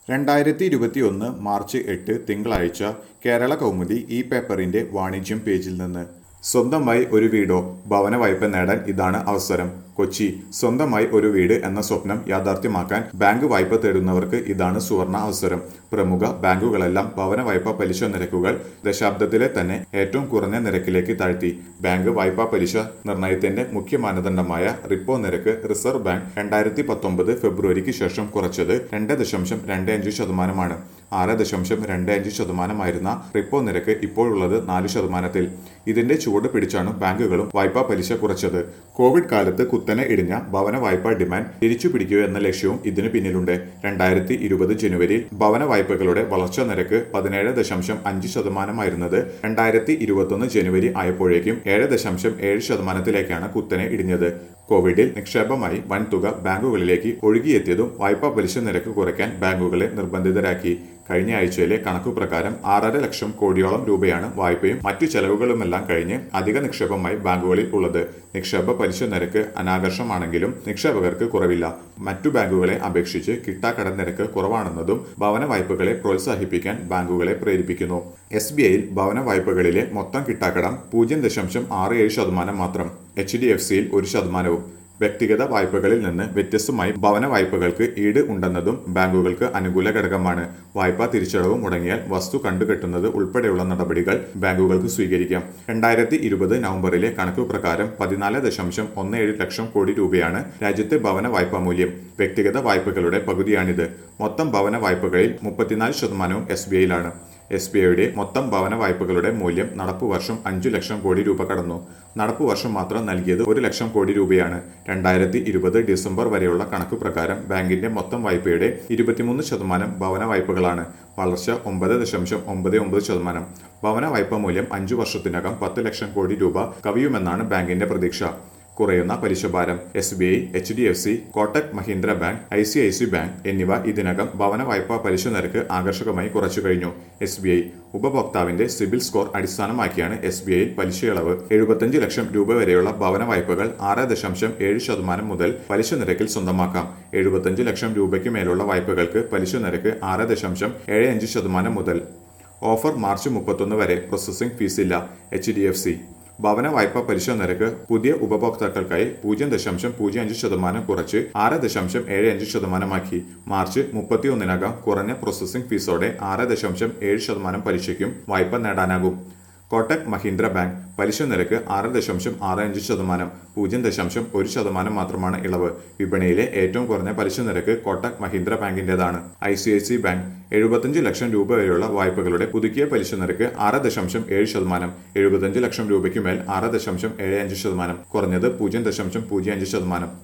രണ്ടായിരത്തി ഇരുപത്തിയൊന്ന് മാർച്ച് എട്ട് തിങ്കളാഴ്ച കേരള കൗമുദി ഈ പേപ്പറിന്റെ വാണിജ്യം പേജിൽ നിന്ന് സ്വന്തമായി ഒരു വീടോ ഭവന വായ്പ നേടാൻ ഇതാണ് അവസരം കൊച്ചി സ്വന്തമായി ഒരു വീട് എന്ന സ്വപ്നം യാഥാർത്ഥ്യമാക്കാൻ ബാങ്ക് വായ്പ തേടുന്നവർക്ക് ഇതാണ് സുവർണ അവസരം പ്രമുഖ ബാങ്കുകളെല്ലാം ഭവന വായ്പ പലിശ നിരക്കുകൾ ദശാബ്ദത്തിലെ തന്നെ ഏറ്റവും കുറഞ്ഞ നിരക്കിലേക്ക് താഴ്ത്തി ബാങ്ക് വായ്പാ പലിശ നിർണയത്തിന്റെ മുഖ്യ മാനദണ്ഡമായ റിപ്പോ നിരക്ക് റിസർവ് ബാങ്ക് രണ്ടായിരത്തി പത്തൊമ്പത് ഫെബ്രുവരിക്ക് ശേഷം കുറച്ചത് രണ്ട് ദശാംശം രണ്ട് അഞ്ച് ശതമാനമാണ് ആറ് ദശാംശം രണ്ട് അഞ്ച് ശതമാനമായിരുന്ന റിപ്പോ നിരക്ക് ഇപ്പോഴുള്ളത് നാല് ശതമാനത്തിൽ ഇതിന്റെ ചുവട് പിടിച്ചാണ് ബാങ്കുകളും വായ്പാ പലിശ കുറച്ചത് കോവിഡ് കാലത്ത് കുത്തനെ ഇടിഞ്ഞ ഭവന വായ്പാ ഡിമാൻഡ് തിരിച്ചു പിടിക്കുക എന്ന ലക്ഷ്യവും ഇതിന് പിന്നിലുണ്ട് രണ്ടായിരത്തി ഇരുപത് ജനുവരിയിൽ ഭവന വായ്പകളുടെ വളർച്ചാ നിരക്ക് പതിനേഴ് ദശാംശം അഞ്ച് ശതമാനമായിരുന്നത് രണ്ടായിരത്തി ഇരുപത്തൊന്ന് ജനുവരി ആയപ്പോഴേക്കും ഏഴ് ദശാംശം ഏഴ് ശതമാനത്തിലേക്കാണ് കുത്തനെ ഇടിഞ്ഞത് കോവിഡിൽ നിക്ഷേപമായി വൻതുക ബാങ്കുകളിലേക്ക് ഒഴുകിയെത്തിയതും വായ്പാ പലിശ നിരക്ക് കുറയ്ക്കാൻ ബാങ്കുകളെ നിർബന്ധിതരാക്കി കഴിഞ്ഞ ആഴ്ചയിലെ കണക്കുപ്രകാരം ആറര ലക്ഷം കോടിയോളം രൂപയാണ് വായ്പയും മറ്റു ചെലവുകളുമെല്ലാം കഴിഞ്ഞ് അധിക നിക്ഷേപമായി ബാങ്കുകളിൽ ഉള്ളത് നിക്ഷേപ പലിശ നിരക്ക് അനാകർഷമാണെങ്കിലും നിക്ഷേപകർക്ക് കുറവില്ല മറ്റു ബാങ്കുകളെ അപേക്ഷിച്ച് കിട്ടാക്കട നിരക്ക് കുറവാണെന്നതും ഭവന വായ്പകളെ പ്രോത്സാഹിപ്പിക്കാൻ ബാങ്കുകളെ പ്രേരിപ്പിക്കുന്നു എസ് ബി ഐയിൽ ഭവന വായ്പകളിലെ മൊത്തം കിട്ടാക്കടം പൂജ്യം ദശാംശം ആറ് ഏഴ് ശതമാനം മാത്രം എച്ച് ഡി എഫ് സിയിൽ ഒരു ശതമാനവും വ്യക്തിഗത വായ്പകളിൽ നിന്ന് വ്യത്യസ്തമായി ഭവന വായ്പകൾക്ക് ഈട് ഉണ്ടെന്നതും ബാങ്കുകൾക്ക് അനുകൂല ഘടകമാണ് വായ്പാ തിരിച്ചടവ് മുടങ്ങിയാൽ വസ്തു കണ്ടുകെട്ടുന്നത് ഉൾപ്പെടെയുള്ള നടപടികൾ ബാങ്കുകൾക്ക് സ്വീകരിക്കാം രണ്ടായിരത്തി ഇരുപത് നവംബറിലെ കണക്കു പ്രകാരം പതിനാല് ദശാംശം ഒന്ന് ഏഴ് ലക്ഷം കോടി രൂപയാണ് രാജ്യത്തെ ഭവന വായ്പാ മൂല്യം വ്യക്തിഗത വായ്പകളുടെ പകുതിയാണിത് മൊത്തം ഭവന വായ്പകളിൽ മുപ്പത്തിനാല് ശതമാനവും എസ് ബി ഐയിലാണ് എസ് ബി ഐയുടെ മൊത്തം ഭവന വായ്പകളുടെ മൂല്യം നടപ്പു വർഷം അഞ്ചു ലക്ഷം കോടി രൂപ കടന്നു നടപ്പു വർഷം മാത്രം നൽകിയത് ഒരു ലക്ഷം കോടി രൂപയാണ് രണ്ടായിരത്തി ഇരുപത് ഡിസംബർ വരെയുള്ള കണക്കു പ്രകാരം ബാങ്കിന്റെ മൊത്തം വായ്പയുടെ ഇരുപത്തിമൂന്ന് ശതമാനം ഭവന വായ്പകളാണ് വളർച്ച ഒമ്പത് ദശാംശം ഒമ്പത് ഒമ്പത് ശതമാനം ഭവന വായ്പാ മൂല്യം അഞ്ചു വർഷത്തിനകം പത്ത് ലക്ഷം കോടി രൂപ കവിയുമെന്നാണ് ബാങ്കിന്റെ പ്രതീക്ഷ കുറയുന്ന പലിശഭാരം S B I H D F C Kotak Mahindra bank I C I C bank എന്നിവ ഇതിനകം ഭവന വായ്പാ പലിശ നിരക്ക് ആകർഷകമായി കുറച്ചു കഴിഞ്ഞു എസ് ബി ഐ ഉപഭോക്താവിന്റെ സിബിൽ സ്കോർ അടിസ്ഥാനമാക്കിയാണ് എസ് ബി ഐയിൽ പലിശയളവ് എഴുപത്തഞ്ച് ലക്ഷം രൂപ വരെയുള്ള ഭവന വായ്പകൾ ആറ് ദശാംശം ഏഴ് ശതമാനം മുതൽ പലിശ നിരക്കിൽ സ്വന്തമാക്കാം എഴുപത്തഞ്ച് ലക്ഷം രൂപയ്ക്ക് മേലുള്ള വായ്പകൾക്ക് പലിശ നിരക്ക് ആറ് ദശാംശം ഏഴ് അഞ്ച് ശതമാനം മുതൽ ഓഫർ മാർച്ച് മുപ്പത്തൊന്ന് വരെ പ്രോസസ്സിംഗ് ഫീസില്ല എച്ച് ഡി എഫ് സി ഭവന വായ്പാ പലിശ നിരക്ക് പുതിയ ഉപഭോക്താക്കൾക്കായി പൂജ്യം ദശാംശം പൂജ്യം അഞ്ച് ശതമാനം കുറച്ച് ആറ് ദശാംശം ഏഴ് അഞ്ച് ശതമാനമാക്കി മാർച്ച് മുപ്പത്തിയൊന്നിനകം കുറഞ്ഞ പ്രോസസ്സിംഗ് ഫീസോടെ ആറ് ദശാംശം ഏഴ് ശതമാനം പലിശയ്ക്കും വായ്പ നേടാനാകും കോട്ടക് മഹീന്ദ്ര ബാങ്ക് പലിശ നിരക്ക് ആറ് ദശാംശം ആറ് അഞ്ച് ശതമാനം പൂജ്യം ദശാംശം ഒരു ശതമാനം മാത്രമാണ് ഇളവ് വിപണിയിലെ ഏറ്റവും കുറഞ്ഞ പലിശ നിരക്ക് കോട്ടക് മഹീന്ദ്ര ബാങ്കിന്റേതാണ് I C I C bank എഴുപത്തഞ്ച് ലക്ഷം രൂപ വരെയുള്ള വായ്പകളുടെ പുതുക്കിയ പലിശ നിരക്ക് ആറ് ദശാംശം ഏഴ് ശതമാനം എഴുപത്തഞ്ച് ലക്ഷം രൂപയ്ക്ക് മേൽ ആറ് ദശാംശം ഏഴ് അഞ്ച് ശതമാനം കുറഞ്ഞത് പൂജ്യം ദശാംശം പൂജ്യം അഞ്ച് ശതമാനം